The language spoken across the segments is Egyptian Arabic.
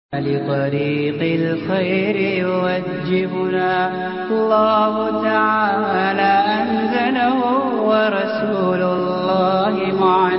لطريق الخير يوجهنا الله تعالى أنزله ورسول الله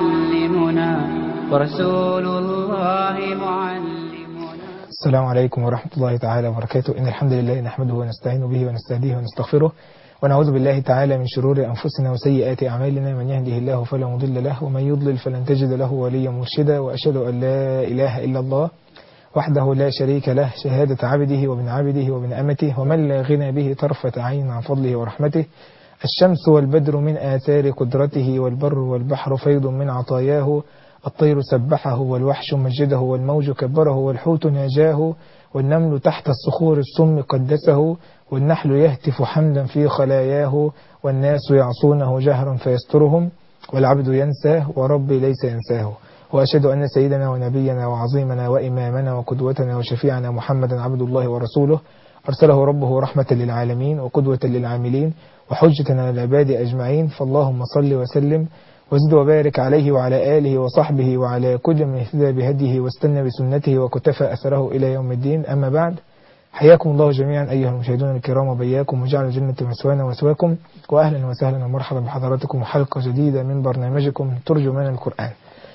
معلمنا ورسول الله معلمنا السلام عليكم ورحمة الله تعالى وبركاته إن الحمد لله نحمده ونستعين به ونستهديه ونستغفره ونعوذ بالله تعالى من شرور أنفسنا وسيئات أعمالنا من يهده الله فلا مضل له ومن يضلل فلن تجد له وليا مرشدا وأشهد أن لا إله إلا الله وحده لا شريك له شهادة عبده وابن عبده وابن أمته ومن لا غنى به طرفة عين عن فضله ورحمته الشمس والبدر من آثار قدرته والبر والبحر فيض من عطاياه الطير سبحه والوحش مجده والموج كبره والحوت ناجاه والنمل تحت الصخور السم قدسه والنحل يهتف حمدا في خلاياه والناس يعصونه جهرا فيسترهم والعبد ينساه وربي ليس ينساه وأشهد أن سيدنا ونبينا وعظيمنا وإمامنا وقدوتنا وشفيعنا محمدا عبد الله ورسوله أرسله ربه رحمة للعالمين وقدوة للعاملين وحجة على العباد أجمعين فاللهم صل وسلم وزد وبارك عليه وعلى آله وصحبه وعلى كل من اهتدى بهديه واستنى بسنته وكتفى أثره إلى يوم الدين أما بعد حياكم الله جميعا أيها المشاهدون الكرام وبياكم وجعل الجنة مسوانا وسواكم وأهلا وسهلا ومرحبا بحضراتكم حلقة جديدة من برنامجكم ترجمان القرآن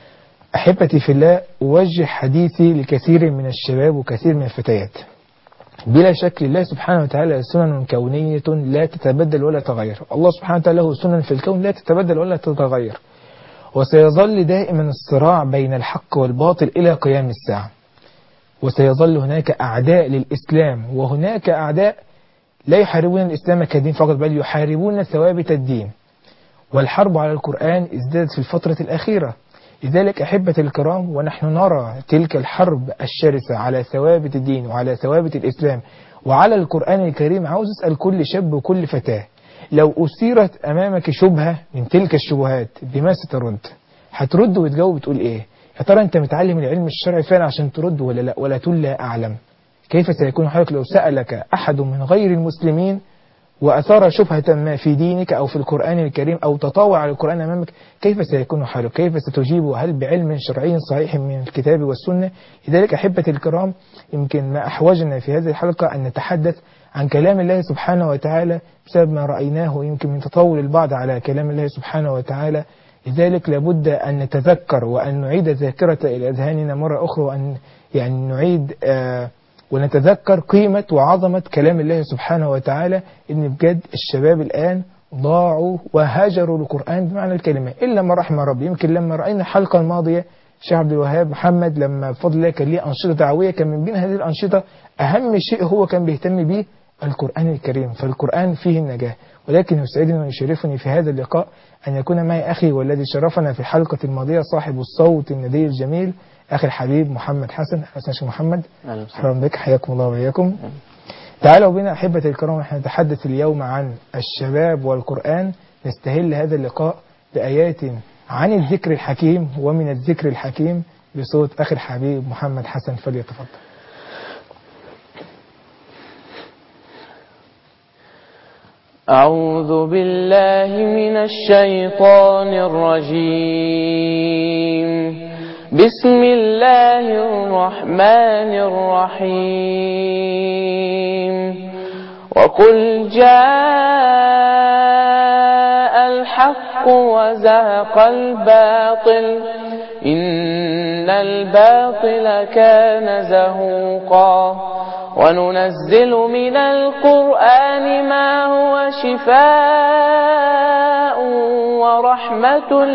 أحبتي في الله أوجه حديثي لكثير من الشباب وكثير من الفتيات بلا شك الله سبحانه وتعالى سنن كونية لا تتبدل ولا تغير الله سبحانه وتعالى له سنن في الكون لا تتبدل ولا تتغير وسيظل دائما الصراع بين الحق والباطل إلى قيام الساعة وسيظل هناك أعداء للإسلام وهناك أعداء لا يحاربون الإسلام كدين فقط بل يحاربون ثوابت الدين والحرب على القرآن ازدادت في الفترة الأخيرة لذلك أحبة الكرام ونحن نرى تلك الحرب الشرسة على ثوابت الدين وعلى ثوابت الإسلام وعلى القرآن الكريم عاوز أسأل كل شاب وكل فتاة لو أثيرت أمامك شبهة من تلك الشبهات بما سترد هترد وتجاوب تقول إيه يا ترى أنت متعلم العلم الشرعي فعلا عشان ترد ولا لا ولا تقول لا أعلم كيف سيكون حالك لو سألك أحد من غير المسلمين وأثار شبهة ما في دينك أو في القرآن الكريم أو تطاوع على القرآن أمامك كيف سيكون حالك كيف ستجيب هل بعلم شرعي صحيح من الكتاب والسنة لذلك أحبة الكرام يمكن ما أحوجنا في هذه الحلقة أن نتحدث عن كلام الله سبحانه وتعالى بسبب ما رأيناه يمكن من تطاول البعض على كلام الله سبحانه وتعالى لذلك لابد أن نتذكر وأن نعيد ذاكرة إلى أذهاننا مرة أخرى وأن يعني نعيد آه ونتذكر قيمة وعظمة كلام الله سبحانه وتعالى إن بجد الشباب الآن ضاعوا وهاجروا القرآن بمعنى الكلمة إلا ما رحم ربي يمكن لما رأينا الحلقة الماضية الشيخ عبد الوهاب محمد لما بفضل الله كان ليه أنشطة دعوية كان من بين هذه الأنشطة أهم شيء هو كان بيهتم به القرآن الكريم فالقرآن فيه النجاة ولكن يسعدني ويشرفني في هذا اللقاء أن يكون معي أخي والذي شرفنا في الحلقة الماضية صاحب الصوت الندي الجميل أخي الحبيب محمد حسن حسن شيخ محمد أهلا بك حياكم الله وإياكم تعالوا بنا أحبة الكرام نحن نتحدث اليوم عن الشباب والقرآن نستهل هذا اللقاء بآيات عن الذكر الحكيم ومن الذكر الحكيم بصوت أخي الحبيب محمد حسن فليتفضل أعوذ بالله من الشيطان الرجيم بسم الله الرحمن الرحيم وقل جاء الحق وزهق الباطل إن الباطل كان زهوقا وننزل من القرآن ما هو شفاء ورحمة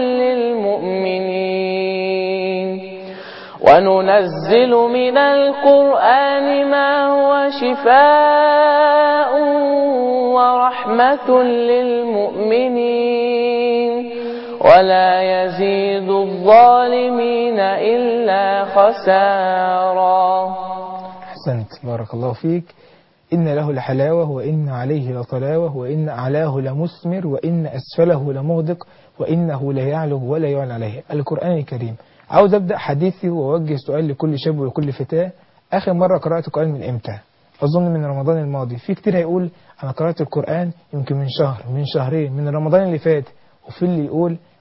للمؤمنين وننزل من القرآن ما هو شفاء ورحمة للمؤمنين ولا يزيد الظالمين إلا خسارا أحسنت بارك الله فيك إن له لحلاوة وإن عليه لطلاوة وإن أعلاه لمثمر وإن أسفله لمغدق وإنه لا يعلو ولا يعلى عليه القرآن الكريم عاوز أبدأ حديثي وأوجه سؤال لكل شاب وكل فتاة آخر مرة قرأت القرآن من إمتى أظن من رمضان الماضي في كتير هيقول أنا قرأت القرآن يمكن من شهر من شهرين من رمضان اللي فات وفي اللي يقول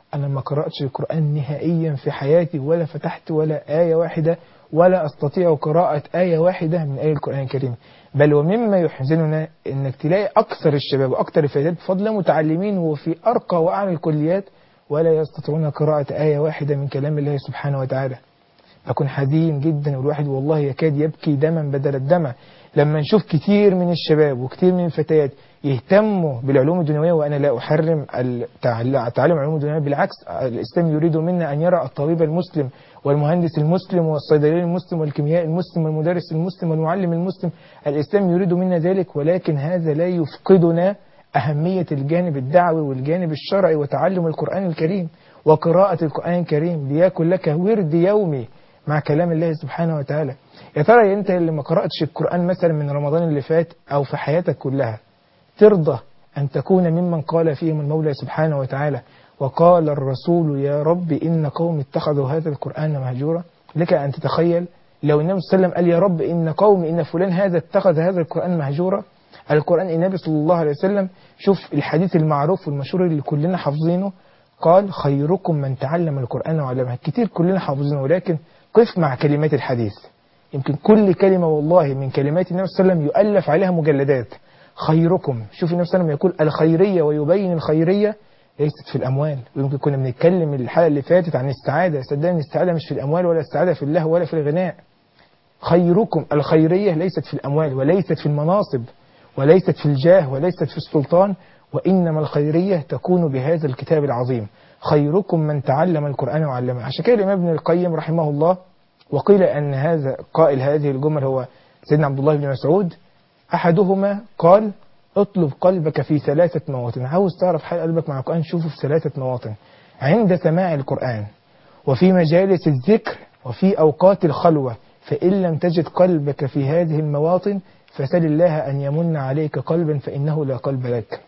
أنا ما قرأتش القرآن نهائيا في حياتي ولا فتحت ولا آية واحدة ولا أستطيع قراءة آية واحدة من آية القرآن الكريم بل ومما يحزننا أنك تلاقي أكثر الشباب وأكثر الفتيات بفضل متعلمين وفي أرقى وأعلى الكليات ولا يستطيعون قراءة آية واحدة من كلام الله سبحانه وتعالى أكون حزين جدا والواحد والله يكاد يبكي دما بدل الدمع لما نشوف كتير من الشباب وكتير من الفتيات يهتموا بالعلوم الدنيوية وأنا لا أحرم التعل- تعلم العلوم الدنيوية بالعكس الإسلام يريد منا أن يرى الطبيب المسلم والمهندس المسلم والصيدلي المسلم والكيميائي المسلم والمدرس المسلم والمعلم المسلم الإسلام يريد منا ذلك ولكن هذا لا يفقدنا أهمية الجانب الدعوي والجانب الشرعي وتعلم القرآن الكريم وقراءة القرآن الكريم ليكن لك ورد يومي مع كلام الله سبحانه وتعالى يا ترى انت اللي ما قرأتش القرآن مثلا من رمضان اللي فات أو في حياتك كلها ترضى أن تكون ممن قال فيهم المولى سبحانه وتعالى وقال الرسول يا رب إن قوم اتخذوا هذا القرآن مهجورا لك أن تتخيل لو النبي صلى الله عليه وسلم قال يا رب إن قوم إن فلان هذا اتخذ هذا القرآن مهجورا القرآن النبي صلى الله عليه وسلم شوف الحديث المعروف والمشهور اللي كلنا حافظينه قال خيركم من تعلم القرآن وعلمه كتير كلنا حافظينه ولكن قف مع كلمات الحديث يمكن كل كلمة والله من كلمات النبي صلى الله عليه وسلم يؤلف عليها مجلدات خيركم شوف النبي صلى الله عليه وسلم يقول الخيرية ويبين الخيرية ليست في الأموال ويمكن كنا بنتكلم الحلقة اللي فاتت عن السعادة صدقني السعادة مش في الأموال ولا السعادة في الله ولا في الغناء خيركم الخيرية ليست في الأموال وليست في المناصب وليست في الجاه وليست في السلطان وإنما الخيرية تكون بهذا الكتاب العظيم خيركم من تعلم القرآن وعلمه عشان كده الإمام ابن القيم رحمه الله وقيل أن هذا قائل هذه الجمل هو سيدنا عبد الله بن مسعود أحدهما قال اطلب قلبك في ثلاثة مواطن عاوز تعرف حال قلبك مع القرآن شوفه في ثلاثة مواطن عند سماع القرآن وفي مجالس الذكر وفي أوقات الخلوة فإن لم تجد قلبك في هذه المواطن فسل الله أن يمن عليك قلبا فإنه لا قلب لك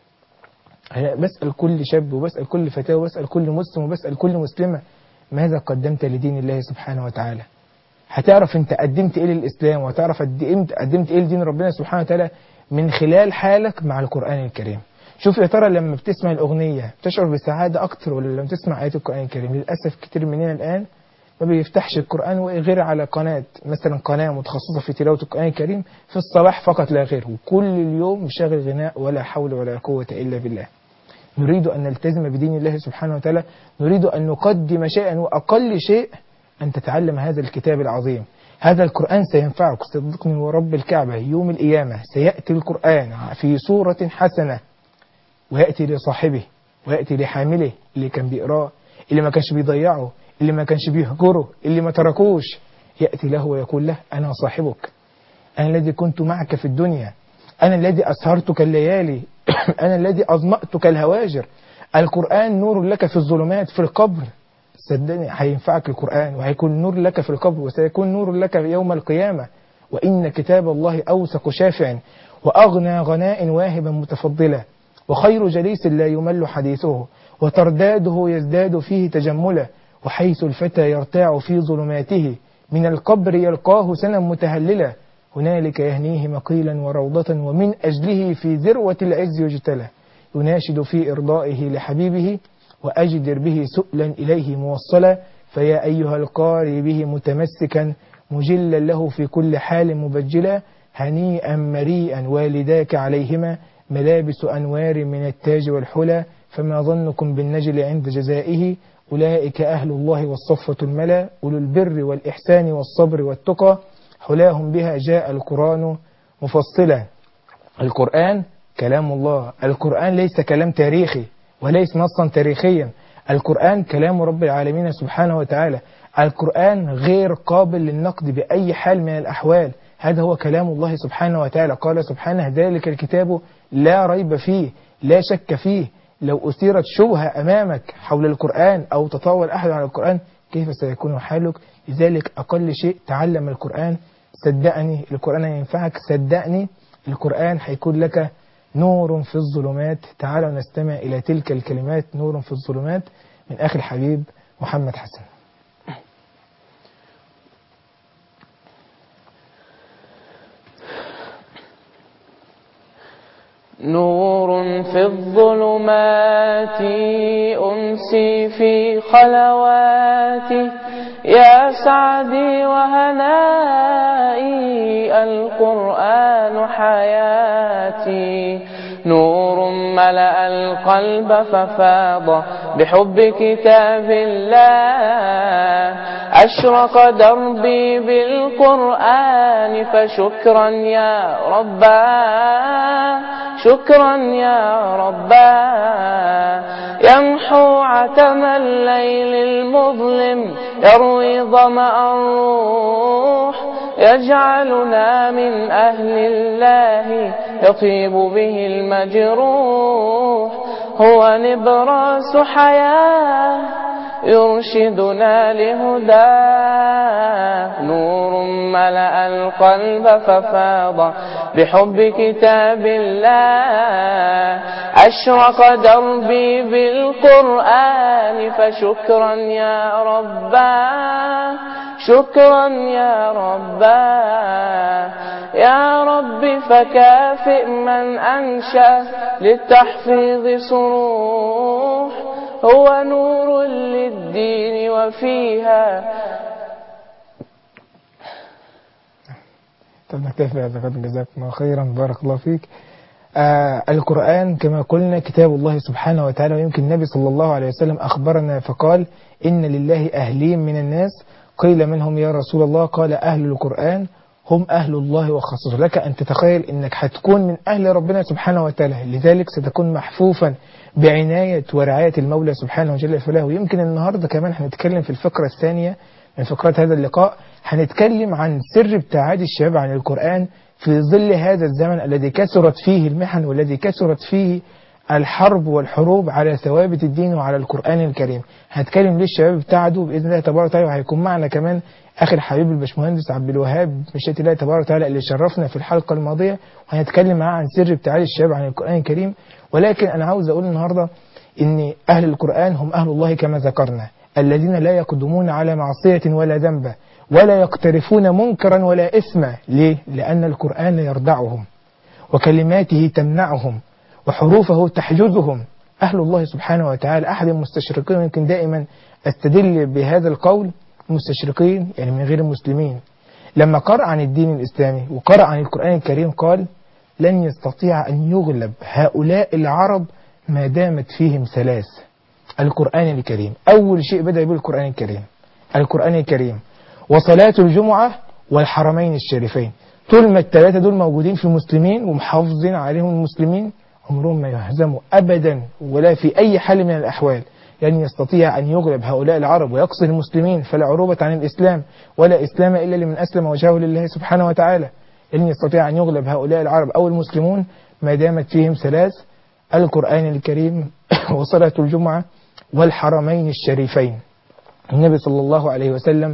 أنا بسأل كل شاب وبسأل كل فتاة وبسأل كل مسلم وبسأل كل مسلمة ماذا قدمت لدين الله سبحانه وتعالى هتعرف انت قدمت ايه للإسلام وهتعرف قدمت قدمت ايه لدين ربنا سبحانه وتعالى من خلال حالك مع القرآن الكريم شوف يا ترى لما بتسمع الأغنية بتشعر بسعادة أكتر ولا لما تسمع آيات القرآن الكريم للأسف كتير مننا الآن ما بيفتحش القرآن غير على قناة مثلا قناة متخصصة في تلاوة القرآن الكريم في الصباح فقط لا غير وكل اليوم مشغل غناء ولا حول ولا قوة إلا بالله نريد أن نلتزم بدين الله سبحانه وتعالى نريد أن نقدم شيئا وأقل شيء أن تتعلم هذا الكتاب العظيم هذا القرآن سينفعك صدقني ورب الكعبة يوم القيامة سيأتي القرآن في صورة حسنة ويأتي لصاحبه ويأتي لحامله اللي كان بيقراه اللي ما كانش بيضيعه اللي ما كانش بيهجره اللي ما تركوش يأتي له ويقول له أنا صاحبك أنا الذي كنت معك في الدنيا أنا الذي أسهرتك الليالي أنا الذي أظمأتك الهواجر القرآن نور لك في الظلمات في القبر صدقني هينفعك القرآن وهيكون نور لك في القبر وسيكون نور لك يوم القيامة وإن كتاب الله أوثق شافع وأغنى غناء واهبا متفضلا وخير جليس لا يمل حديثه وترداده يزداد فيه تجملا وحيث الفتى يرتاع في ظلماته من القبر يلقاه سنا متهللا هنالك يهنيه مقيلا وروضة ومن أجله في ذروة العز يجتلى يناشد في إرضائه لحبيبه وأجدر به سؤلا إليه موصلا فيا أيها القاري به متمسكا مجلا له في كل حال مبجلا هنيئا مريئا والداك عليهما ملابس أنوار من التاج والحلى فما ظنكم بالنجل عند جزائه أولئك أهل الله والصفة الملا أولو البر والإحسان والصبر والتقى حلاهم بها جاء القرآن مفصلا القرآن كلام الله القرآن ليس كلام تاريخي وليس نصا تاريخيا القرآن كلام رب العالمين سبحانه وتعالى القرآن غير قابل للنقد بأي حال من الأحوال هذا هو كلام الله سبحانه وتعالى قال سبحانه ذلك الكتاب لا ريب فيه لا شك فيه لو أثيرت شبهة أمامك حول القرآن أو تطاول أحد على القرآن كيف سيكون حالك لذلك أقل شيء تعلم القرآن صدقني القرآن ينفعك صدقني القرآن هيكون لك نور في الظلمات تعالوا نستمع إلى تلك الكلمات نور في الظلمات من أخي الحبيب محمد حسن نور في الظلمات أنسي في خلواتي يا سعدي وهنائي القرآن حياتي نور ملأ القلب ففاض بحب كتاب الله أشرق دربي بالقرآن فشكرا يا ربا شكرا يا ربا يمحو عتم الليل المظلم يروي ظمأ الروح يجعلنا من أهل الله يطيب به المجروح هو نبراس حياة يرشدنا لهداه نور ملأ القلب ففاض بحب كتاب الله أشرق دربي بالقرآن فشكرا يا ربا شكرا يا ربا يا رب فكافئ من أنشأ للتحفيظ صروح هو نور للدين وفيها طب نكتفي بهذا قدر جزاكم الله خيرا بارك الله فيك آه القرآن كما قلنا كتاب الله سبحانه وتعالى ويمكن النبي صلى الله عليه وسلم أخبرنا فقال إن لله أهلين من الناس قيل منهم يا رسول الله قال أهل القرآن هم أهل الله وخاصته لك أن تتخيل أنك هتكون من أهل ربنا سبحانه وتعالى لذلك ستكون محفوفا بعناية ورعاية المولى سبحانه وجل فله ويمكن النهاردة كمان هنتكلم في الفقرة الثانية من فقرات هذا اللقاء هنتكلم عن سر ابتعاد الشباب عن القرآن في ظل هذا الزمن الذي كثرت فيه المحن والذي كثرت فيه الحرب والحروب على ثوابت الدين وعلى القرآن الكريم هنتكلم ليه الشباب ابتعدوا بإذن الله تبارك وتعالى وهيكون معنا كمان أخي الحبيب الباشمهندس عبد الوهاب مشيئة الله تبارك وتعالى اللي شرفنا في الحلقة الماضية وهنتكلم معاه عن سر ابتعاد الشباب عن القرآن الكريم ولكن أنا عاوز أقول النهاردة إن أهل القرآن هم أهل الله كما ذكرنا الذين لا يقدمون على معصية ولا ذنب ولا يقترفون منكرا ولا إثما ليه؟ لأن القرآن يردعهم وكلماته تمنعهم وحروفه تحجزهم أهل الله سبحانه وتعالى أحد المستشرقين يمكن دائما أستدل بهذا القول المستشرقين يعني من غير المسلمين لما قرأ عن الدين الإسلامي وقرأ عن القرآن الكريم قال لن يستطيع أن يغلب هؤلاء العرب ما دامت فيهم ثلاث القرآن الكريم أول شيء بدأ به القرآن الكريم القرآن الكريم وصلاة الجمعة والحرمين الشريفين طول ما الثلاثة دول موجودين في المسلمين ومحافظين عليهم المسلمين عمرهم ما يهزموا أبدا ولا في أي حال من الأحوال لن يعني يستطيع أن يغلب هؤلاء العرب ويقصر المسلمين فلا عروبة عن الإسلام ولا إسلام إلا لمن أسلم وجهه لله سبحانه وتعالى لن يستطيع أن يغلب هؤلاء العرب أو المسلمون ما دامت فيهم ثلاث القرآن الكريم وصلاة الجمعة والحرمين الشريفين النبي صلى الله عليه وسلم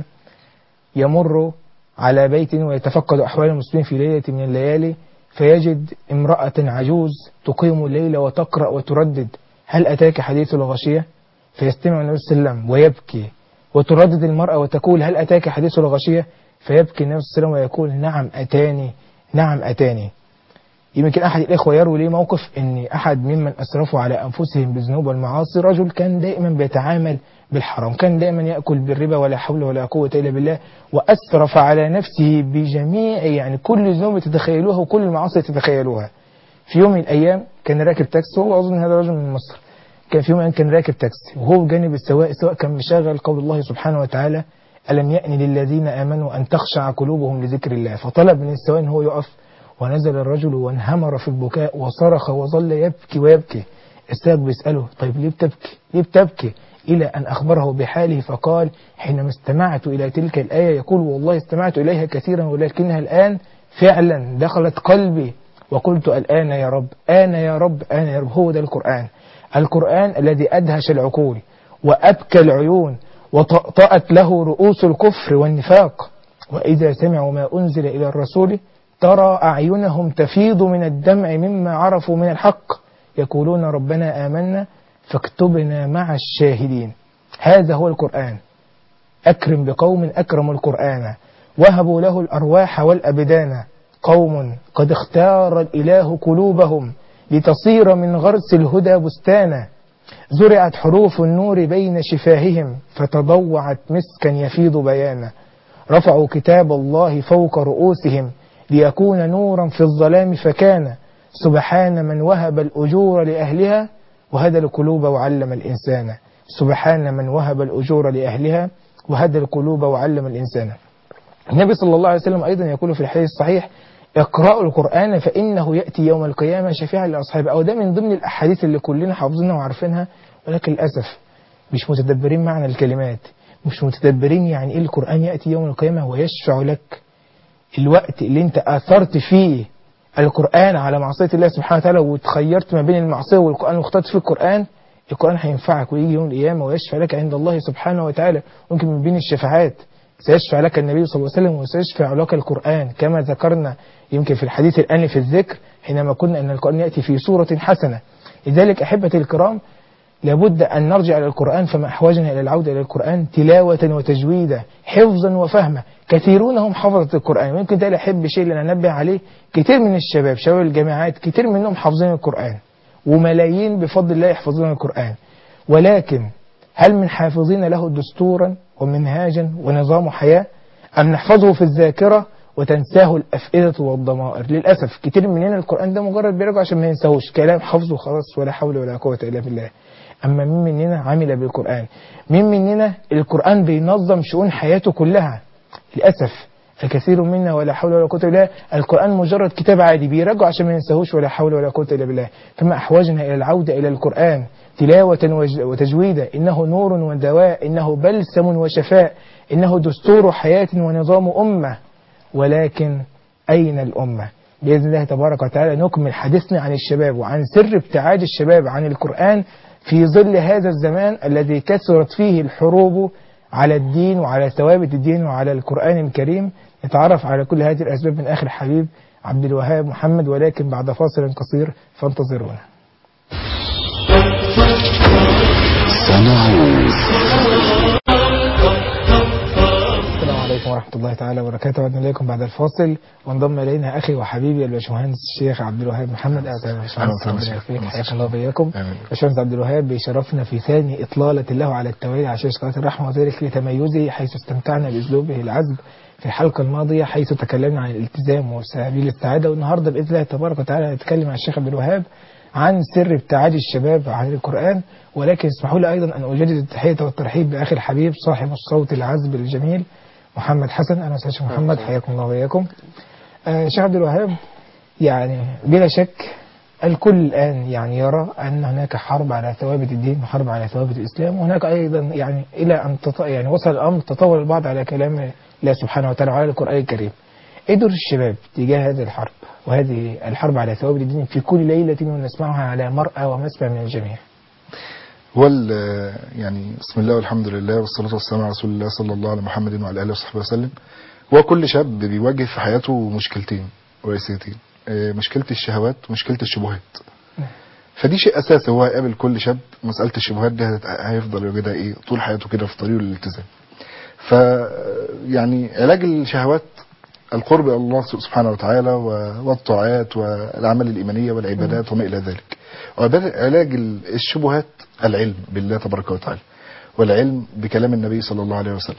يمر على بيت ويتفقد أحوال المسلمين في ليلة من الليالي فيجد امرأة عجوز تقيم الليل وتقرأ وتردد هل أتاك حديث الغشية فيستمع النبي صلى الله عليه وسلم ويبكي وتردد المرأة وتقول هل أتاك حديث الغشية فيبكي النبي صلى الله عليه وسلم ويقول نعم أتاني نعم أتاني يمكن أحد الإخوة يروي لي موقف أن أحد ممن أسرفوا على أنفسهم بالذنوب والمعاصي رجل كان دائما بيتعامل بالحرام كان دائما يأكل بالربا ولا حول ولا قوة إلا بالله وأسرف على نفسه بجميع يعني كل ذنوب تتخيلوها وكل المعاصي تتخيلوها في يوم من الأيام كان راكب تاكسي هو أظن هذا رجل من مصر كان في يوم كان راكب تاكسي وهو بجانب السواق السواق كان مشغل قول الله سبحانه وتعالى ألم يأن للذين آمنوا أن تخشع قلوبهم لذكر الله فطلب من السواق أن هو يقف ونزل الرجل وانهمر في البكاء وصرخ وظل يبكي ويبكي السائق بيسأله طيب ليه بتبكي ليه بتبكي إلى أن أخبره بحاله فقال حينما استمعت إلى تلك الآية يقول والله استمعت إليها كثيرا ولكنها الآن فعلا دخلت قلبي وقلت الآن يا رب آن يا رب آن يا رب هو ده القرآن القرآن الذي أدهش العقول وأبكى العيون وطأطأت له رؤوس الكفر والنفاق وإذا سمعوا ما أنزل إلى الرسول ترى أعينهم تفيض من الدمع مما عرفوا من الحق يقولون ربنا آمنا فاكتبنا مع الشاهدين هذا هو القرآن أكرم بقوم أكرموا القرآن وهبوا له الأرواح والأبدان قوم قد اختار الإله قلوبهم لتصير من غرس الهدى بستانا زرعت حروف النور بين شفاههم فتضوعت مسكا يفيض بيانا رفعوا كتاب الله فوق رؤوسهم ليكون نورا في الظلام فكان سبحان من وهب الأجور لأهلها وهدى القلوب وعلم الإنسان سبحان من وهب الأجور لأهلها وهدى القلوب وعلم الإنسان النبي صلى الله عليه وسلم أيضا يقول في الحديث الصحيح اقرأوا القرآن فإنه يأتي يوم القيامة شفيعا لأصحابه أو ده من ضمن الأحاديث اللي كلنا حافظينها وعارفينها ولكن للأسف مش متدبرين معنى الكلمات مش متدبرين يعني إيه القرآن يأتي يوم القيامة ويشفع لك الوقت اللي انت أثرت فيه القرآن على معصية الله سبحانه وتعالى وتخيرت ما بين المعصية والقرآن واخترت فيه القرآن القرآن هينفعك ويجي يوم القيامة ويشفع لك عند الله سبحانه وتعالى ممكن من بين الشفاعات سيشفع لك النبي صلى الله عليه وسلم وسيشفع لك القرآن كما ذكرنا يمكن في الحديث الآن في الذكر حينما قلنا أن القرآن يأتي في صورة حسنة لذلك أحبتي الكرام لابد أن نرجع إلى القرآن فما أحوجنا إلى العودة إلى القرآن تلاوة وتجويدا حفظا وفهما كثيرون هم حفظة القرآن ويمكن ده أحب شيء اللي أنا أنبه عليه كتير من الشباب شباب الجامعات كتير منهم حافظين القرآن وملايين بفضل الله يحفظون القرآن ولكن هل من حافظين له دستورا ومنهاجا ونظام حياة أم نحفظه في الذاكرة وتنساه الأفئدة والضمائر للأسف كتير مننا القرآن ده مجرد بيرجع عشان ما ينساهوش كلام حفظه خلاص ولا حول ولا قوة إلا بالله أما مين مننا عمل بالقرآن مين مننا القرآن بينظم شؤون حياته كلها للأسف الكثير منا ولا حول ولا قوة إلا بالله القرآن مجرد كتاب عادي بيراجعه عشان ما ينساهوش ولا حول ولا قوة إلا بالله فما أحوجنا إلى العودة إلى القرآن تلاوة وتجويدا إنه نور ودواء إنه بلسم وشفاء إنه دستور حياة ونظام أمة ولكن أين الأمة بإذن الله تبارك وتعالى نكمل حديثنا عن الشباب وعن سر ابتعاد الشباب عن القرآن في ظل هذا الزمان الذي كثرت فيه الحروب على الدين وعلى ثوابت الدين وعلى القرآن الكريم نتعرف على كل هذه الأسباب من آخر حبيب عبد الوهاب محمد ولكن بعد فاصل قصير فانتظرونا السلام عليكم ورحمة الله تعالى وبركاته وعدنا إليكم بعد الفاصل وانضم إلينا أخي وحبيبي الباشمهندس الشيخ عبد الوهاب محمد أهلا يا باشمهندس ربنا يوفقك حياك الله وبياكم باشمهندس عبد الوهاب بيشرفنا في ثاني إطلالة له على التوالي على شاشة قناة الرحمة وذلك لتميزه حيث استمتعنا بأسلوبه العذب في الحلقة الماضية حيث تكلمنا عن الالتزام وسبيل السعادة والنهاردة بإذن الله تبارك وتعالى نتكلم عن الشيخ عبد الوهاب عن سر ابتعاد الشباب عن القرآن ولكن اسمحوا لي أيضا أن أجدد التحية والترحيب بأخي الحبيب صاحب الصوت العذب الجميل محمد حسن أنا أستاذ محمد حياكم الله وإياكم آه شيخ عبد الوهاب يعني بلا شك الكل الآن يعني يرى أن هناك حرب على ثوابت الدين وحرب على ثوابت الإسلام وهناك أيضا يعني إلى أن تط... يعني وصل الأمر تطور البعض على كلام الله سبحانه وتعالى وعلى القرآن الكريم إيه دور الشباب تجاه هذه الحرب وهذه الحرب على ثوابت الدين في كل ليلة ونسمعها على مرأى ومسمع من الجميع هو يعني بسم الله والحمد لله والصلاة والسلام على رسول الله صلى الله على محمد وعلى آله وصحبه وسلم هو كل شاب بيواجه في حياته مشكلتين رئيسيتين مشكلة الشهوات ومشكلة الشبهات فدي شيء أساسي هو هيقابل كل شاب مسألة الشبهات دي هيفضل يوجدها إيه طول حياته كده في طريقه للالتزام ف يعني علاج الشهوات القرب إلى الله سبحانه وتعالى والطاعات والأعمال الإيمانية والعبادات وما إلى ذلك علاج الشبهات العلم بالله تبارك وتعالى والعلم بكلام النبي صلى الله عليه وسلم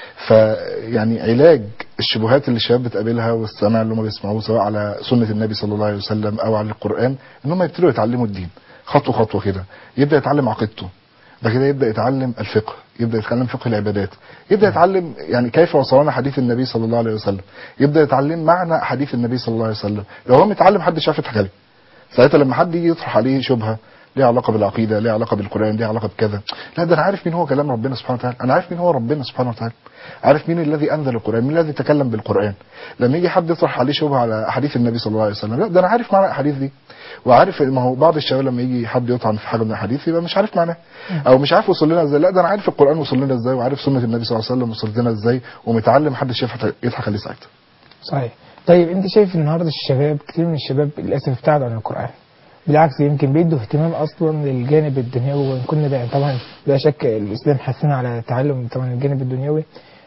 فيعني علاج الشبهات اللي الشباب بتقابلها والسماع اللي هم بيسمعوه سواء على سنة النبي صلى الله عليه وسلم أو على القرآن إن هم يبتدوا يتعلموا الدين خطوة خطوة كده يبدأ يتعلم عقيدته بعد كده يبدأ يتعلم الفقه يبدأ يتعلم فقه العبادات يبدأ يتعلم يعني كيف وصلنا حديث النبي صلى الله عليه وسلم يبدأ يتعلم معنى حديث النبي صلى الله عليه وسلم لو هو متعلم حد شاف يضحك عليه ساعتها لما حد يجي يطرح عليه شبهه ليها علاقه بالعقيده ليها علاقه بالقران ليها علاقه بكذا لا ده انا عارف مين هو كلام ربنا سبحانه وتعالى انا عارف مين هو ربنا سبحانه وتعالى عارف مين الذي انزل القران مين الذي تكلم بالقران لما يجي حد يطرح عليه شبهه على احاديث النبي صلى الله عليه وسلم لا ده انا عارف معنى الاحاديث دي وعارف ما هو بعض الشباب لما يجي حد يطعن في حاجه من الاحاديث يبقى مش عارف معناها او مش عارف وصل لنا ازاي لا ده انا عارف القران وصل لنا ازاي وعارف سنه النبي صلى الله عليه وسلم وصلت لنا ازاي ومتعلم محدش يضحك عليه ساعتها صحيح طيب انت شايف النهارده الشباب كتير من الشباب للاسف ابتعدوا عن القران بالعكس يمكن بيدوا اهتمام اصلا للجانب الدنيوي وان كنا بقى طبعا لا شك الاسلام حثنا على تعلم طبعا الجانب الدنيوي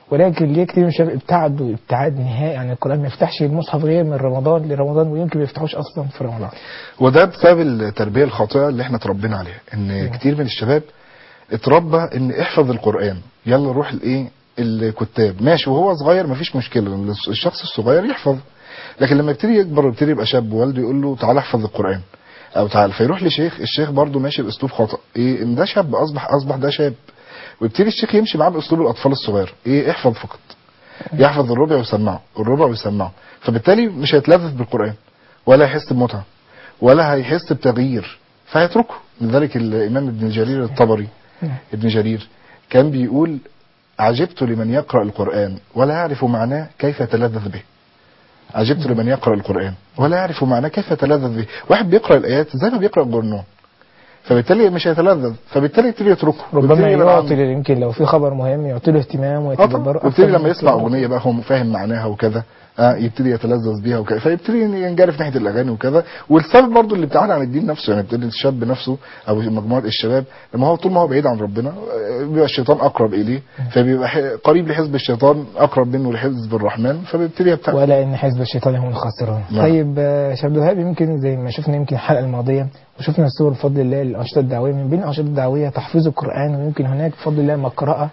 ولكن ليه كتير من الشباب ابتعدوا ابتعاد نهائي عن القرآن ما يفتحش المصحف غير من رمضان لرمضان ويمكن ما يفتحوش أصلا في رمضان وده بسبب التربيه الخاطئه اللي احنا اتربينا عليها ان كتير من الشباب اتربى ان احفظ القران يلا روح الايه الكتاب ماشي وهو صغير مفيش مشكله الشخص الصغير يحفظ لكن لما يبتدي يكبر ويبتدي يبقى شاب والده يقول له تعالى احفظ القران او تعالى فيروح لشيخ الشيخ برضه ماشي باسلوب خطا ايه ان ده شاب اصبح اصبح ده شاب ويبتدي الشيخ يمشي معاه باسلوب الاطفال الصغير ايه احفظ فقط يحفظ الربع ويسمعه الربع ويسمعه فبالتالي مش هيتلذذ بالقران ولا يحس بمتعه ولا هيحس بتغيير فهيتركه لذلك الامام ابن جرير الطبري ابن جرير كان بيقول عجبت لمن يقرأ القرآن ولا يعرف معناه كيف يتلذذ به عجبت لمن يقرأ القرآن ولا يعرف معناه كيف يتلذذ به واحد بيقرأ الآيات زي ما بيقرأ الجرنون فبالتالي مش هيتلذذ فبالتالي يبتدي يتركه ربما ويبتدي يبعد يعطي عنه. يمكن لو في خبر مهم يعطي له اهتمام اه طبعا ويتدبره ويبتدي أكتر لما من يسمع كده. اغنيه بقى هو فاهم معناها وكذا آه يبتدي يتلذذ بيها وكذا فيبتدي ينجرف ناحيه الاغاني وكذا والسبب برضو اللي ابتعد عن الدين نفسه يعني يبتدي الشاب نفسه او مجموعه الشباب لما هو طول ما هو بعيد عن ربنا آه، بيبقى الشيطان اقرب اليه فبيبقى ح- قريب لحزب الشيطان اقرب منه لحزب الرحمن فبيبتدي يبتعد ولا ان حزب الشيطان هم الخاسرون نعم. طيب آه، شباب الوهاب يمكن زي ما شفنا يمكن الحلقه الماضيه وشفنا الصور بفضل الله للانشطه الدعويه من بين الانشطه الدعويه تحفيظ القران ويمكن هناك بفضل الله مقرأه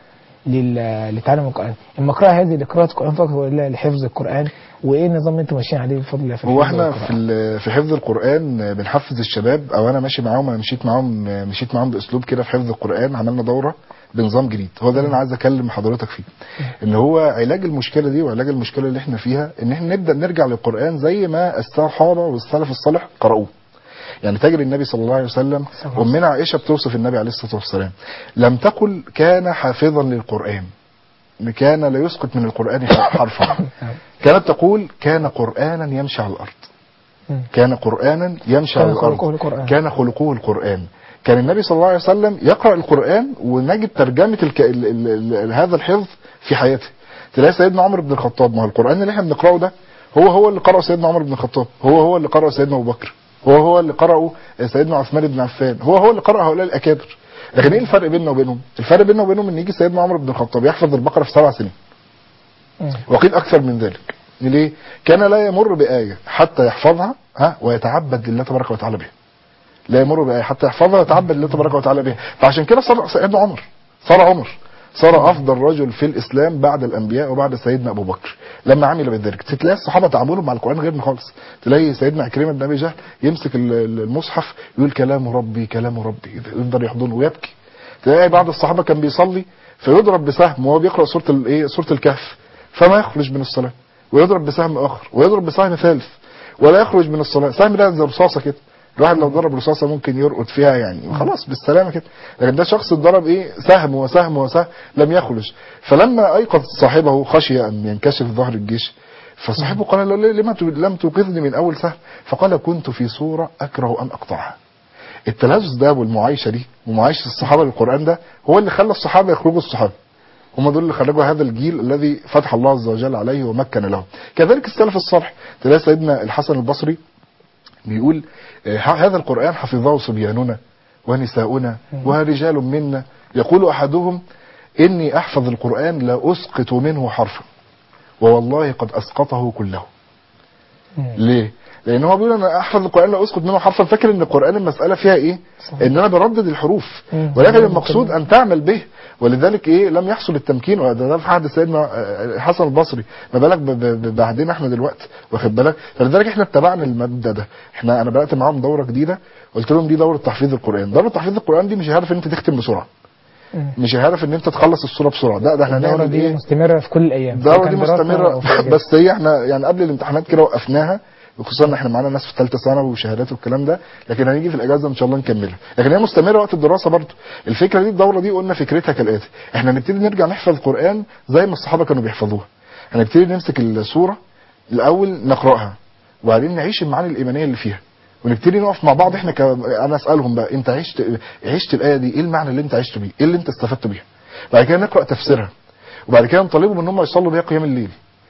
لل- لتعلم القران المقرأه هذه لقراءه القران فقط ولا لحفظ القران وايه النظام اللي انتم ماشيين عليه بفضل الله في هو حفظ احنا القرآن؟ في ال- في حفظ القران آه، بنحفز الشباب او انا ماشي معاهم انا مشيت معاهم آه، مشيت معاهم باسلوب كده في حفظ القران عملنا دوره بنظام جديد هو ده اللي انا عايز اكلم حضرتك فيه ان هو علاج المشكله دي وعلاج المشكله اللي احنا فيها ان احنا نبدا نرجع للقران زي ما الصحابه والسلف الصالح قرأوه يعني تجري النبي صلى الله عليه وسلم صلى الله عليه ومنها عائشه بتوصف النبي عليه الصلاه والسلام لم تقل كان حافظا للقران كان لا يسقط من القران حرفا كانت تقول كان قرانا يمشي على الارض مم. كان قرانا يمشي كان على الارض خلقه القرآن. كان خلقه القران كان النبي صلى الله عليه وسلم يقرا القران ونجد ترجمه الك... ال... ال... ال... هذا الحفظ في حياته تلاقي سيدنا عمر بن الخطاب ما هو القران اللي احنا بنقراه ده هو هو اللي قرأه سيدنا عمر بن الخطاب هو هو اللي قرأه سيدنا ابو بكر هو هو اللي قرأه سيدنا عثمان بن عفان هو هو اللي قرأ هؤلاء الاكابر لكن ايه الفرق بيننا وبينهم الفرق بيننا وبينهم ان يجي سيدنا عمر بن الخطاب يحفظ البقره في سبع سنين مم. وقيل اكثر من ذلك ليه كان لا يمر بايه حتى يحفظها ها ويتعبد لله تبارك وتعالى بها لا يمر بايه حتى يحفظها ويتعبد لله تبارك وتعالى بها فعشان كده صار سيدنا عمر صار عمر صار افضل رجل في الاسلام بعد الانبياء وبعد سيدنا ابو بكر لما عمل بذلك تلاقي الصحابه تعاملهم مع القران غيرنا خالص تلاقي سيدنا عكرمه بن ابي جهل يمسك ال- ال- المصحف يقول كلام ربي كلام ربي يقدر يحضنه ويبكي تلاقي بعض الصحابه كان بيصلي فيضرب بسهم وهو بيقرا سوره الايه سوره الكهف فما يخرج من الصلاه ويضرب بسهم اخر ويضرب بسهم ثالث ولا يخرج من الصلاه سهم ده زي رصاصه كده الواحد لو ضرب رصاصه ممكن يرقد فيها يعني خلاص بالسلامه كده لكن ده شخص اتضرب ايه سهم وسهم وسهم لم يخرج فلما ايقظ صاحبه خشي ان ينكشف ظهر الجيش فصاحبه قال له لما ت- لم توقظني من اول سهم فقال كنت في صوره اكره ان اقطعها التلذذ ده والمعايشه دي ومعايشه الصحابه للقران ده هو اللي خلى الصحابه يخرجوا الصحابه هم دول اللي خرجوا هذا الجيل الذي فتح الله عز وجل عليه ومكن له كذلك السلف الصالح تلاقي سيدنا الحسن البصري بيقول آه، هذا القرآن حفظه صبياننا ونساؤنا ورجال منا يقول أحدهم إني أحفظ القرآن لا أسقط منه حرفا ووالله قد أسقطه كله مم. ليه؟ لأن هو بيقول أنا أحفظ القرآن لا أسقط منه حرفا فاكر إن القرآن المسألة فيها إيه؟ صحيح. إن أنا بردد الحروف مم. ولكن المقصود أن تعمل به ولذلك إيه لم يحصل التمكين وده ده في عهد سيدنا آه، حسن البصري ما بالك ب- ب- بعهدنا إحنا دلوقتي واخد بالك فلذلك إحنا اتبعنا المبدأ ده إحنا أنا بدأت معاهم دورة جديدة قلت لهم دي دورة تحفيظ القرآن دورة تحفيظ القرآن دي مش هدف إن أنت تختم بسرعة مم. مش هدف إن أنت تخلص السورة بسرعة لا ده إحنا الدورة هنعمل دي إيه مستمرة في كل الأيام الدورة سواء دي كان دراسة مستمرة أو في الأجازة. بس هي احنا يعني قبل الامتحانات كده وقفناها خصوصا ان احنا معانا ناس في ثالثه ثانوي وشهادات والكلام ده لكن هنيجي في الاجازه ان شاء الله نكملها لكن هي مستمره وقت الدراسه برضه الفكره دي الدوره دي قلنا فكرتها كالاتي احنا هنبتدي نرجع نحفظ قران زي ما الصحابه كانوا بيحفظوها هنبتدي نمسك السوره الاول نقراها وبعدين نعيش المعاني الايمانيه اللي فيها ونبتدي نقف مع بعض احنا ك... انا اسالهم بقى انت عشت عشت الايه دي ايه المعنى اللي انت عشت بيه ايه اللي انت استفدت بيها بعد كده نقرا تفسيرها وبعد كده نطالبهم ان هم يصلوا بيها قيام الليل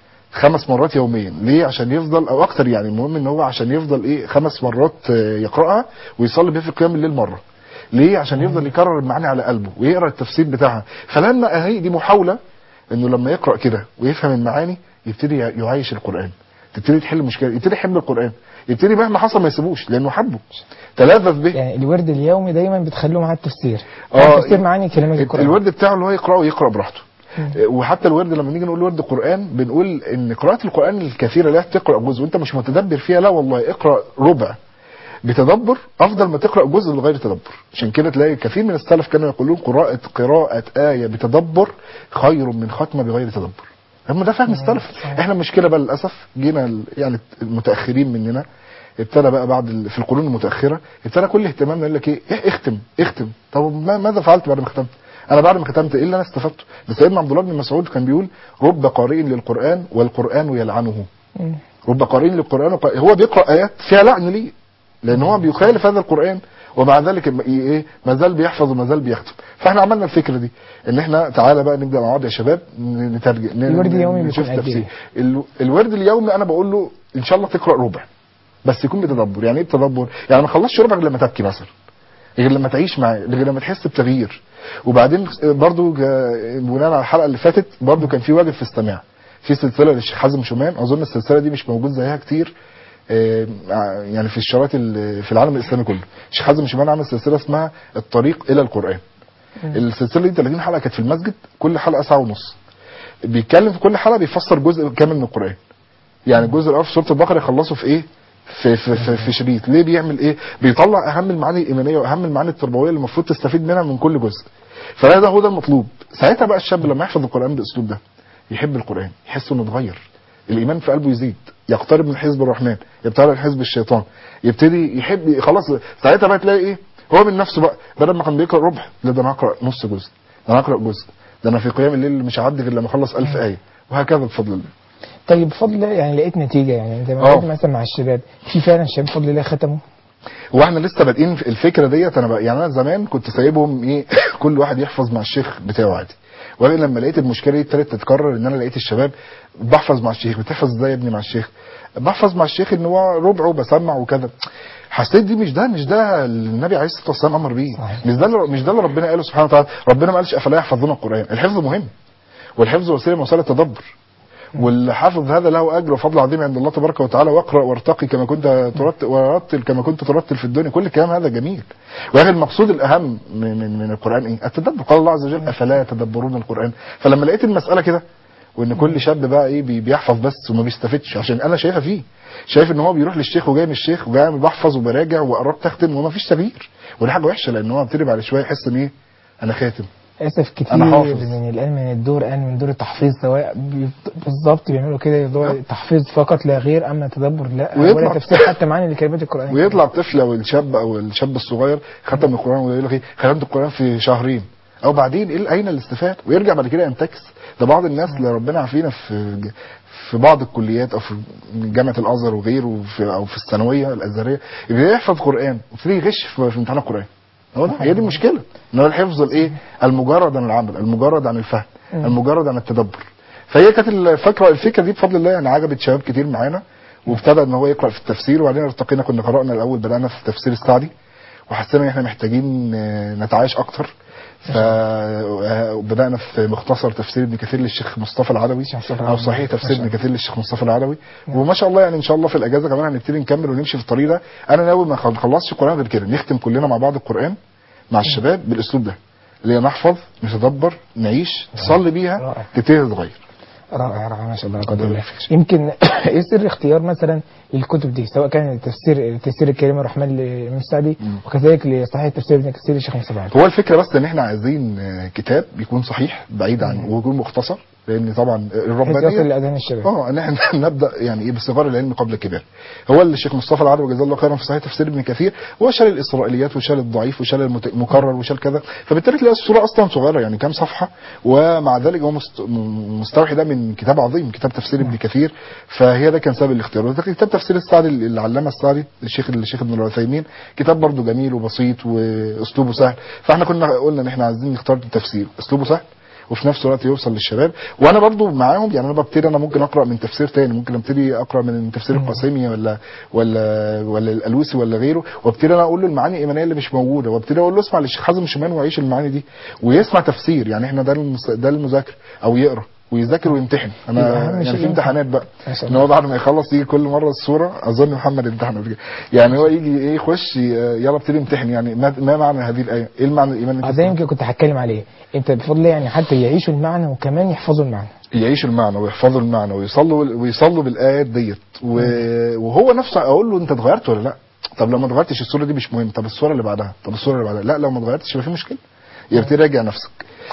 خمس مرات يوميا ليه عشان يفضل او اكتر يعني المهم ان هو عشان يفضل ايه خمس مرات آه، يقراها ويصلي بيها في قيام الليل مره ليه عشان يفضل يكرر المعاني على قلبه ويقرا التفسير بتاعها فلما اهي دي محاوله انه لما يقرا كده ويفهم المعاني يبتدي يعايش القران تبتدي تحل مشكله يبتدي يحب القران يبتدي مهما حصل ما يسيبوش لانه حبه تلذذ به يعني الورد اليومي دايما بتخلوه مع التفسير آه، يعني التفسير معاني كلمات القرآن الورد بتاعه اللي هو يقراه يقرا براحته وحتى الورد لما نيجي نقول ورد قران بنقول ان قراءه القران الكثيره لا تقرا جزء وانت مش متدبر فيها لا والله اقرا ربع بتدبر افضل ما تقرا جزء بغير تدبر عشان كده تلاقي كثير من السلف كانوا يقولون قراءه قراءه ايه بتدبر خير من ختمه بغير تدبر هم ده فهم السلف احنا المشكله بقى للاسف جينا ال- يعني المتاخرين مننا ابتدى بقى بعد ال- في القرون المتاخره ابتدى كل اهتمامنا يقول لك ايه إيه اختم اختم طب ما ماذا فعلت بعد ما ختمت انا بعد ما ختمت ايه اللي انا استفدته ده سيدنا عبد الله بن مسعود كان بيقول رب قارئ للقران والقران يلعنه مم. رب قارئ للقران وق- هو بيقرا ايات فيها لعن ليه لان هو بيخالف هذا القران ومع ذلك م- ايه ما زال بيحفظ وما زال بيختم فاحنا عملنا الفكره دي ان احنا تعالى بقى نبدا مع بعض يا شباب ن- نترجم ن- الورد اليومي نشوف بيكون قد تفسير إيه؟ ال- الورد اليومي انا بقول له ان شاء الله تقرا ربع بس يكون بتدبر يعني ايه بتدبر يعني ما خلصش ربع غير لما تبكي مثلا غير لما تعيش معاه غير لما تحس بتغيير وبعدين برضو جا- بناء على الحلقه اللي فاتت برضو كان في واجب في استماع في سلسله للشيخ حازم شومان اظن السلسله دي مش موجود زيها كتير آه، يعني في الشرايط ال- في العالم الاسلامي كله الشيخ حازم شومان عمل سلسله اسمها الطريق الى القران السلسله دي 30 حلقه كانت في المسجد كل حلقه ساعه ونص بيتكلم في كل حلقه بيفسر جزء كامل من القران يعني الجزء الاول في سوره البقره يخلصه في ايه في في في, في شريط ليه بيعمل ايه بيطلع اهم المعاني الايمانيه واهم المعاني التربويه اللي المفروض تستفيد منها من كل جزء فده هو ده المطلوب ساعتها بقى الشاب لما يحفظ القران بالاسلوب ده يحب القران يحس انه اتغير الايمان في قلبه يزيد يقترب من حزب الرحمن يبتعد عن حزب الشيطان يبتدي يحب خلاص ساعتها بقى تلاقي ايه هو من نفسه بقى بدل ما كان بيقرا ربع لا ده انا هقرا نص جزء ده انا هقرا جزء ده انا في قيام الليل مش هعدي غير لما اخلص 1000 ايه وهكذا بفضل الله طيب بفضل الله يعني لقيت نتيجه يعني انت آه. لقيت مثلا مع الشباب في فعلا شباب بفضل الله ختموا واحنا لسه بادئين في الفكره ديت انا بقى يعني انا زمان كنت سايبهم ايه كل واحد يحفظ مع الشيخ بتاعه عادي وبعدين لما لقيت المشكله دي ابتدت تتكرر ان انا لقيت الشباب بحفظ مع الشيخ بتحفظ ازاي يا ابني مع الشيخ بحفظ مع الشيخ ان هو ربعه بسمع وكذا حسيت دي مش ده مش ده اللي النبي عليه الصلاه والسلام امر بيه صحيح. مش ده اللي مش ده اللي ربنا قاله سبحانه وتعالى ربنا ما قالش افلا يحفظون القران الحفظ مهم والحفظ وسيله من وسائل التدبر واللي حافظ هذا له اجر وفضل عظيم عند الله تبارك وتعالى واقرا وارتقي كما كنت ترتل ورتل كما كنت ترتل في الدنيا كل الكلام هذا جميل ولكن المقصود الاهم من, من, من القران ايه التدبر قال الله عز وجل افلا يتدبرون القران فلما لقيت المساله كده وان كل شاب بقى ايه بي- بيحفظ بس وما بيستفدش عشان انا شايفها فيه شايف ان هو بيروح للشيخ وجاي من الشيخ وجاي بحفظ وبراجع وقربت اختم وما فيش تغيير ودي حاجه وحشه لان هو ابتدي بعد شويه يحس ان ايه انا خاتم للاسف كتير أنا حافظ. من الان من الدور الان من دور التحفيظ سواء بي- بالظبط بيعملوا كده دور تحفيظ فقط لا غير اما تدبر لا ويطلع- ولا تفسير حتى معاني لكلمات القران ويطلع الطفل او الشاب او الشاب الصغير ختم القران ويقول لك ايه ختمت القران في شهرين او بعدين ايه اين الاستفاده ويرجع بعد كده ينتكس ده بعض الناس اللي ربنا عافينا في في بعض الكليات او في جامعه الازهر وغيره في او في الثانويه الازهريه يبتدي يحفظ قران ويبتدي يغش في في امتحان القران هو ده هي دي المشكله ان هو الحفظ الايه المجرد عن العمل المجرد عن الفهم المجرد عن التدبر فهي كانت الفكره الفكره دي بفضل الله يعني عجبت شباب كتير معانا وابتدى ان هو يقرا في التفسير وبعدين ارتقينا كنا قرانا الاول بدانا في تفسير السعدي وحسينا ان احنا محتاجين آه، نتعايش اكتر فبدانا في مختصر تفسير ابن كثير للشيخ مصطفى العدوي الشيخ مصطفى او العدوي. صحيح ما تفسير شاء ابن كثير للشيخ مصطفى العدوي وما شاء الله يعني ان شاء الله في الاجازه كمان هنبتدي نكمل ونمشي في الطريق ده انا ناوي ما نخلصش القران غير كده نختم كلنا مع بعض القران مع الشباب بالاسلوب ده اللي هي نحفظ نتدبر نعيش تصلي بيها رائع. تبتدي تتغير رائع رائع ما شاء الله لا قدر الله الله يخليك. يمكن ايه سر اختيار مثلا الكتب دي سواء كان تفسير تفسير الكريم الرحمن لابن السعدي وكذلك لصحيح تفسير ابن كثير للشيخ مصطفى العدوي. هو الفكره بس ان احنا عايزين آه، كتاب يكون صحيح بعيد عن ويكون مختصر لان طبعا بحيث يصل الربانيه لاذهان الشباب اه ان احنا نبدا يعني ايه بصغار العلم قبل الكبار هو اللي الشيخ مصطفى العدوي جزاه الله خيرا في صحيح تفسير ابن كثير هو شال الاسرائيليات وشال الضعيف وشال المت- المكرر وشال كذا فبالتالي تلاقي الصوره اصلا صغيره يعني كام صفحه ومع ذلك هو مست- م- مستوحي ده من كتاب عظيم كتاب تفسير ابن كثير فهي ده كان سبب الاختيار وده كتاب تفسير السعدي العلامه السعدي الشيخ الشيخ ابن العثيمين كتاب برضه جميل وبسيط واسلوبه سهل فاحنا كنا قلنا ان احنا عايزين نختار التفسير اسلوبه سهل وفي نفس الوقت يوصل للشباب وانا برضو معاهم يعني انا ببتدي انا ممكن اقرا من تفسير تاني ممكن ابتدي اقرا من تفسير القاسمي ولا ولا ولا الالوسي ولا غيره وابتدي انا اقول له المعاني الايمانيه اللي مش موجوده وابتدي اقول له اسمع للشيخ حازم شمال وعيش المعاني دي ويسمع تفسير يعني احنا ده المس- ده المذاكره او يقرا ويذاكر ويمتحن انا يبقى أهم يعني شيء في امتحانات بقى ما شاء ان الله. هو بعد ما يخلص يجي كل مره الصوره اظن محمد امتحن قبل كده يعني هو يجي ايه يخش ي- يلا ابتدي امتحن يعني ما, ما معنى هذه الايه ايه المعنى الايمان اللي اه انت ده يمكن كنت هتكلم عليه انت بفضل الله يعني حتى يعيشوا المعنى وكمان يحفظوا المعنى يعيشوا المعنى ويحفظوا المعنى ويصلوا ويصلوا بالايات ديت و- وهو نفسه اقول له انت اتغيرت ولا لا طب لو ما اتغيرتش الصوره دي مش مهم طب الصوره اللي بعدها طب الصوره اللي بعدها لا لو ما اتغيرتش يبقى في مشكله يبتدي راجع نفسك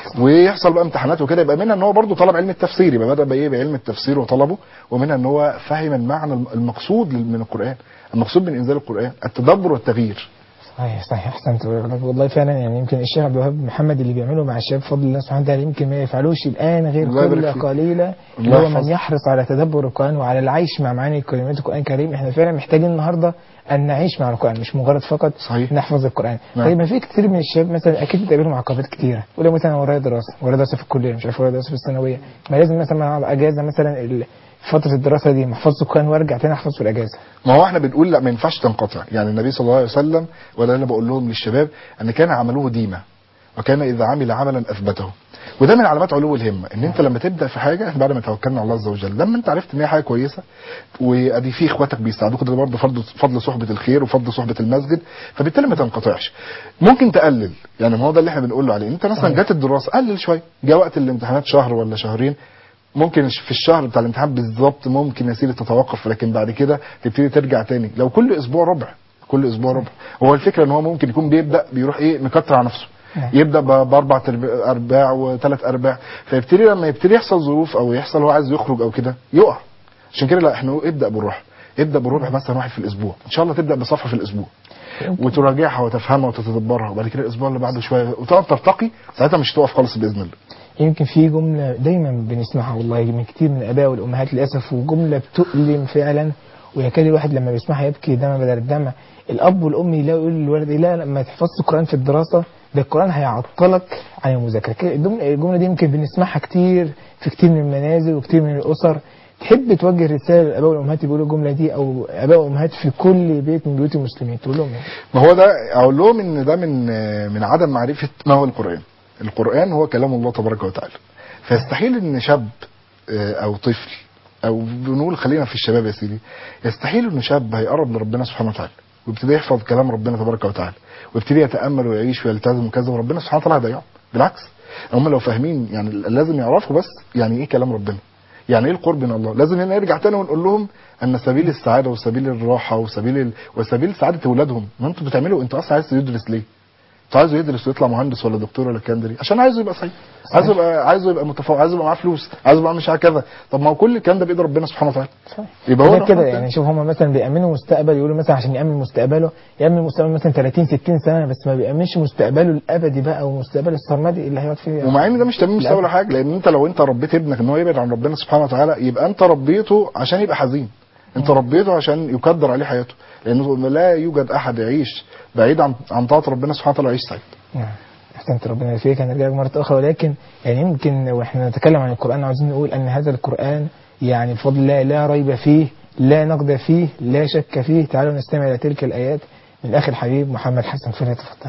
ويحصل بقى امتحانات وكده يبقى منها ان هو برضه طلب علم التفسير يبقى بدا بايه بعلم التفسير وطلبه ومنها ان هو فهم المعنى المقصود من القران المقصود من انزال القران التدبر والتغيير صحيح صحيح احسنت والله فعلا يعني يمكن الشيخ عبد الوهاب محمد اللي بيعمله مع الشباب بفضل الله سبحانه وتعالى يمكن ما يفعلوش الان غير الله يبارك كل فيك. قليله اللي الله هو من يحفظك. يحرص على تدبر القران وعلى العيش مع معاني كلمات القران الكريم احنا فعلا محتاجين النهارده ان نعيش مع القران مش مجرد فقط صحيح. نحفظ القران نعم. طيب ما في كتير من الشباب مثلا اكيد بتقابلهم عقبات كتيره يقول لك مثلا ورايا دراسه ورايا دراسه في الكليه مش عارف ورايا دراسه في الثانويه ما لازم مثلا مع اجازه مثلا ال- فتره الدراسه دي ما احفظش القران وارجع تاني احفظ في الاجازه ما هو احنا بنقول لا ما ينفعش تنقطع يعني النبي صلى الله عليه وسلم ولا انا بقول لهم للشباب ان كان عمله ديمه وكان اذا عمل عملا اثبته وده من علامات علو الهمه ان انت لما تبدا في حاجه احنا بعد ما توكلنا على الله عز وجل لما انت عرفت ان هي حاجه كويسه وادي في اخواتك بيساعدوك ده برضه فضل فضل صحبه الخير وفضل صحبه المسجد فبالتالي ما تنقطعش ممكن تقلل يعني ما هو ده اللي احنا بنقول له عليه انت مثلا صحيح. جت الدراسه قلل شويه جاء وقت الامتحانات شهر ولا شهرين ممكن في الشهر بتاع الامتحان بالظبط ممكن يا سيدي تتوقف لكن بعد كده تبتدي ترجع تاني لو كل اسبوع ربع كل اسبوع ربع هو الفكره ان هو ممكن يكون بيبدا بيروح ايه مكتر على نفسه نعم. يبدا ب- باربع ترب- ارباع وثلاث ارباع فيبتدي لما يبتدي يحصل ظروف او يحصل هو عايز يخرج او كده يقع عشان كده لا احنا نقول ابدا بالربع ابدا بالربع مثلا واحد في الاسبوع ان شاء الله تبدا بصفحه في الاسبوع وتراجعها وتفهمها وتتدبرها وبعد كده الاسبوع اللي بعده شويه وتقعد ترتقي ساعتها مش هتقف خالص باذن الله يمكن في جملة دايما بنسمعها والله من كتير من الآباء والأمهات للأسف وجملة بتؤلم فعلا ويكاد الواحد لما بيسمعها يبكي دم بدل الدمع الأب والأم يلاقوا يقول للولد إيه لا لما تحفظش القرآن في الدراسة ده القرآن هيعطلك عن المذاكرة كده الجملة الجملة دي يمكن بنسمعها كتير في كتير من المنازل وكتير من الأسر تحب توجه رسالة للآباء والأمهات اللي بيقولوا الجملة دي أو آباء وأمهات في كل بيت من بيوت المسلمين تقول لهم إيه؟ ما هو ده اقول لهم ان ده من من عدم معرفه ما هو القران القران هو كلام الله تبارك وتعالى فيستحيل ان شاب آه، او طفل او بنقول خلينا في الشباب يا سيدي يستحيل ان شاب هيقرب لربنا سبحانه وتعالى ويبتدي يحفظ كلام ربنا تبارك وتعالى ويبتدي يتامل ويعيش ويلتزم وكذا وربنا سبحانه وتعالى هيضيعه بالعكس هم لو فاهمين يعني لازم يعرفوا بس يعني ايه كلام ربنا يعني ايه القرب من الله لازم هنا نرجع تاني ونقول لهم ان سبيل السعاده وسبيل الراحه وسبيل ال... وسبيل سعاده اولادهم ما انتوا بتعملوا انتوا اصلا عايز يدرس ليه انتوا عايزه يدرس ويطلع مهندس ولا دكتور ولا الكلام ده ليه عشان عايزه يبقى سعيد عايزه يبقى عايزه يبقى متفوق عايزه يبقى معاه فلوس عايزه يبقى مش كذا طب ما هو كل الكلام ده بايد ربنا سبحانه وتعالى صحيح. يبقى هو ده كده رحمة يعني شوف هم مثلا بيأمنوا مستقبل يقولوا مثلا عشان يأمن مستقبله يأمن مستقبل مثلا 30 60 سنة بس ما بيأمنش مستقبله الأبدي بقى ومستقبله السرمدي اللي هيقعد فيه ومع ان ده مش تمام مستوى ولا حاجه لان انت لو انت ربيت ابنك ان هو يبعد عن ربنا سبحانه وتعالى يبقى انت ربيته عشان يبقى حزين انت ربيته عشان يقدر عليه حياته لانه لا يوجد احد يعيش بعيد عن عن طاعه ربنا سبحانه وتعالى ويعيش سعيد نعم احسنت ربنا يفيك هنرجع لك مرة أخرى ولكن يعني يمكن واحنا نتكلم عن القرآن عاوزين نقول أن هذا القرآن يعني بفضل الله لا ريب فيه لا نقد فيه لا شك فيه تعالوا نستمع إلى تلك الآيات من أخي الحبيب محمد حسن فليتفضل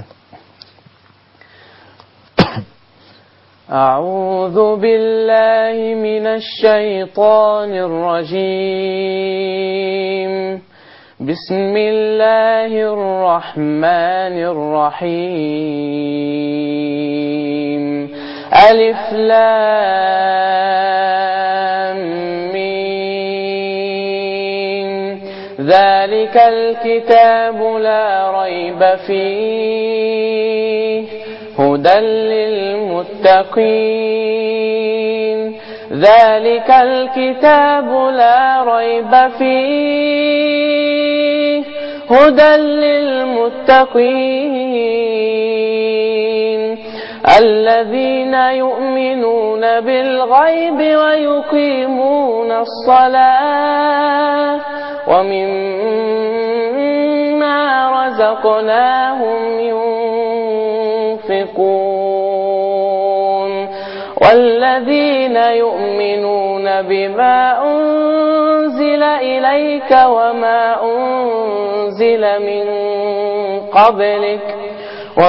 أعوذ بالله من الشيطان الرجيم بسم الله الرحمن الرحيم ألف لام ميم ذلك الكتاب لا ريب فيه هدى للمتقين ذلك الكتاب لا ريب فيه هدى للمتقين الذين يؤمنون بالغيب ويقيمون الصلاة ومما رزقناهم ينفقون والذين يؤمنون بما أنزل إليك وما أنزل من قبلك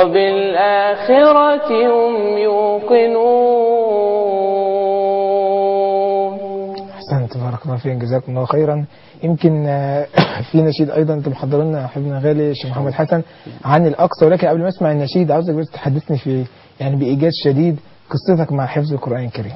وبالآخرة هم الله فيك جزاكم الله خيرا يمكن آه، في نشيد ايضا انتم محضرين لنا حبيبنا غالي الشيخ محمد حسن عن الاقصى ولكن قبل ما اسمع النشيد عاوزك بس تحدثني في يعني بايجاز شديد قصتك مع حفظ القران الكريم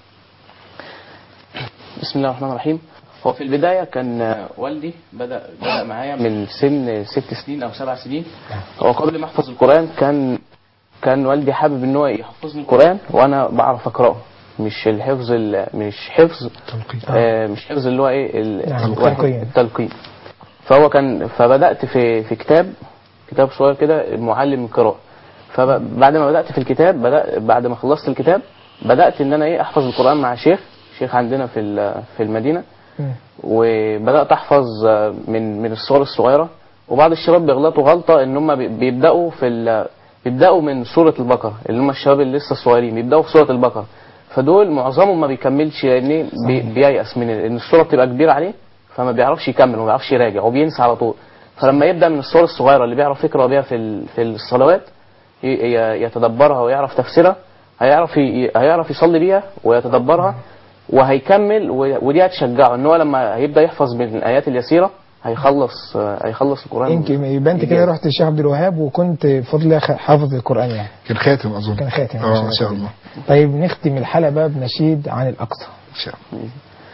بسم الله الرحمن الرحيم هو في البداية كان آه، والدي بدأ بدأ معايا من سن ست سنين أو سبع سنين هو قبل ما أحفظ القرآن كان كان والدي حابب إن هو يحفظني القرآن وأنا بعرف أقرأه مش الحفظ ال- مش حفظ تلقين آه مش حفظ اللي هو إيه ال- نعم، الواحد- التلقين. التلقين فهو كان فبدأت في في كتاب كتاب صغير كده معلم القراءة فبعد ما بدأت في الكتاب بدأ بعد ما خلصت الكتاب بدأت إن أنا إيه أحفظ القرآن مع شيخ شيخ عندنا في ال- في المدينة مم. وبدات احفظ آه، من من الصور الصغيره وبعض الشباب بيغلطوا غلطه ان هم بي- بيبداوا في ال- بيبداوا من سوره البقره اللي هم الشباب اللي لسه صغيرين بيبداوا في سوره البقره فدول معظمهم ما بيكملش لان بي- بييأس من ان السوره بتبقى كبيره عليه فما بيعرفش يكمل وما بيعرفش يراجع وبينسى على طول فلما يبدا من الصور الصغيره اللي بيعرف يقرا بيها في ال- في الصلوات ي- ي- يتدبرها ويعرف تفسيرها هيعرف ي- هيعرف يصلي بيها ويتدبرها وهيكمل و- ودي هتشجعه ان هو لما هيبدا يحفظ من الايات اليسيره هيخلص هيخلص القران يمكن يبقى انت كده رحت للشيخ عبد الوهاب وكنت بفضل الله خ- حافظ القران يعني كان خاتم اظن كان خاتم اه ان شاء الله طيب نختم الحلقه بقى بنشيد عن الاقصى ان شاء الله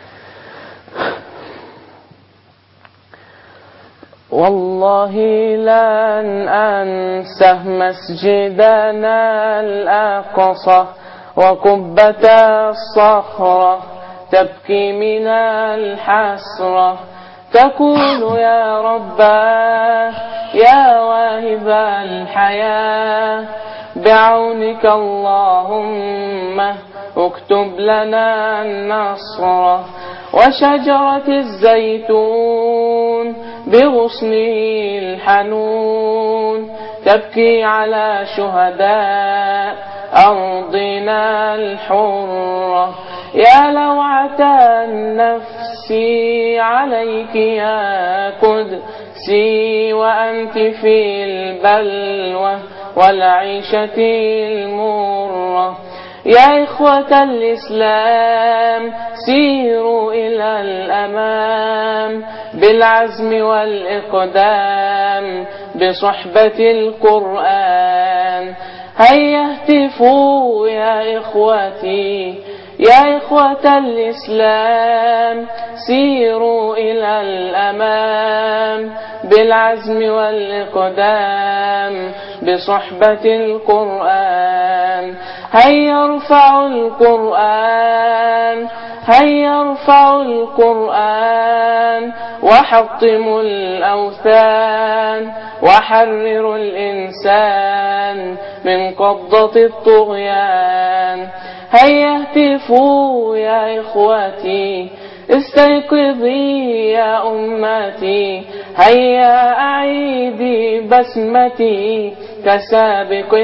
والله لن أنسى مسجدنا الأقصى وقبة الصخرة تبكي من الحسرة تقول يا رباه يا واهب الحياة بعونك اللهم اكتب لنا النصر وشجرة الزيتون بغصنه الحنون تبكي على شهداء أرضنا الحرة يا لوعة النفس عليك يا قدسي وأنت في البلوى والعيشة المرة يا إخوة الإسلام سيروا إلى الأمام بالعزم والإقدام بصحبة القرآن هيا اهتفوا يا إخوتي يا إخوة الإسلام سيروا إلى الأمام بالعزم والإقدام بصحبة القرآن هيا ارفعوا القرآن هيا ارفعوا القرآن وحطموا الأوثان وحرروا الإنسان من قبضة الطغيان هيا اهتفوا يا إخوتي استيقظي يا أمتي هيا أعيدي بسمتي كسابق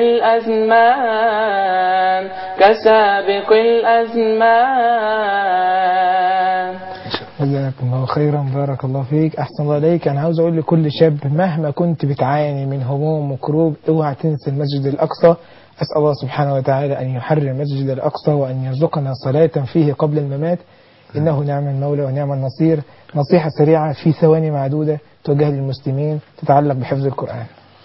الأزمان كسابق الأزمان جزاكم الله خيرا بارك الله فيك احسن الله عليك انا عاوز اقول لكل شاب مهما كنت بتعاني من هموم وكروب اوعى تنسى المسجد الاقصى اسال الله سبحانه وتعالى ان يحرر المسجد الاقصى وان يرزقنا صلاه فيه قبل الممات انه نعم المولى ونعم النصير نصيحه سريعه في ثواني معدوده توجه للمسلمين تتعلق بحفظ القران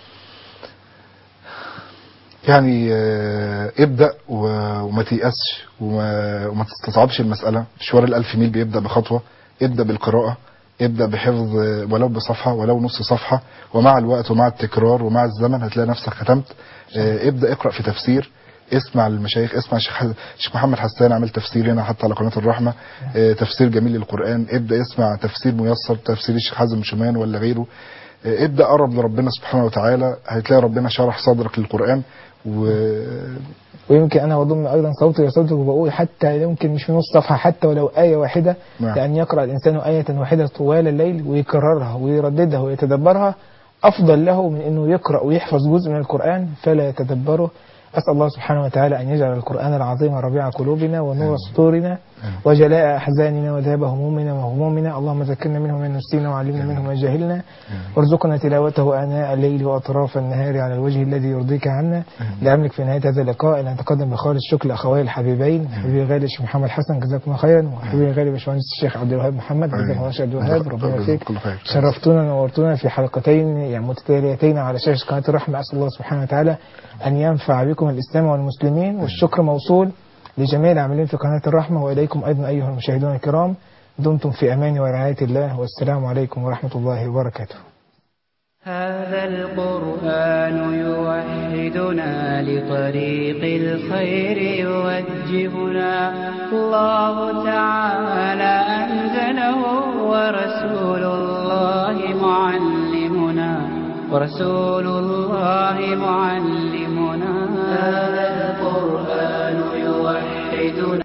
يعني آه، ابدأ و- وما تيأسش وما, وما تستصعبش المسألة مشوار الألف ميل بيبدأ بخطوة ابدأ بالقراءة ابدأ بحفظ آه، ولو بصفحة ولو نص صفحة ومع الوقت ومع التكرار ومع الزمن هتلاقي نفسك ختمت آه، ابدأ اقرأ في تفسير اسمع المشايخ اسمع الشيخ ح- الشيخ محمد حسان عامل تفسير هنا حتى على قناة الرحمة آه، تفسير جميل للقرآن ابدأ اسمع تفسير ميسر تفسير الشيخ حازم شومان ولا غيره آه، ابدأ قرب لربنا سبحانه وتعالى هتلاقي ربنا شرح صدرك للقرآن و... ويمكن انا بضم ايضا صوتي لصوتك وبقول حتى يمكن مش في نص صفحه حتى ولو ايه واحده نعم. لان يقرا الانسان ايه واحده طوال الليل ويكررها ويرددها ويتدبرها افضل له من انه يقرا ويحفظ جزء من القران فلا يتدبره أسأل الله سبحانه وتعالى أن يجعل القرآن العظيم ربيع قلوبنا ونور صدورنا وجلاء أحزاننا وذهاب همومنا وهمومنا اللهم ذكرنا منه ما نسينا وعلمنا منه ما جهلنا وارزقنا تلاوته آناء الليل وأطراف النهار على الوجه الذي يرضيك عنا لا أملك في نهاية هذا اللقاء أن أتقدم بخالص شكر لأخوي الحبيبين حبيبي غالي الشيخ محمد حسن جزاكم الله خيرا وحبيبي غالي باشمهندس الشيخ عبد الوهاب محمد جزاكم الله خير عبد الوهاب ربنا يوفقك كل خير شرفتونا ونورتونا في حلقتين يعني متتاليتين على شاشة قناة الرحمة أسأل الله سبحانه وتعالى أن ينفع بكم الإسلام والمسلمين والشكر موصول لجميع العاملين في قناة الرحمة وإليكم أيضا أيها المشاهدون الكرام دمتم في أمان ورعاية الله والسلام عليكم ورحمة الله وبركاته هذا القرآن يوحدنا لطريق الخير يوجهنا الله تعالى أنزله ورسول الله معلمنا ورسول الله معلمنا هذا القرآن يوحدنا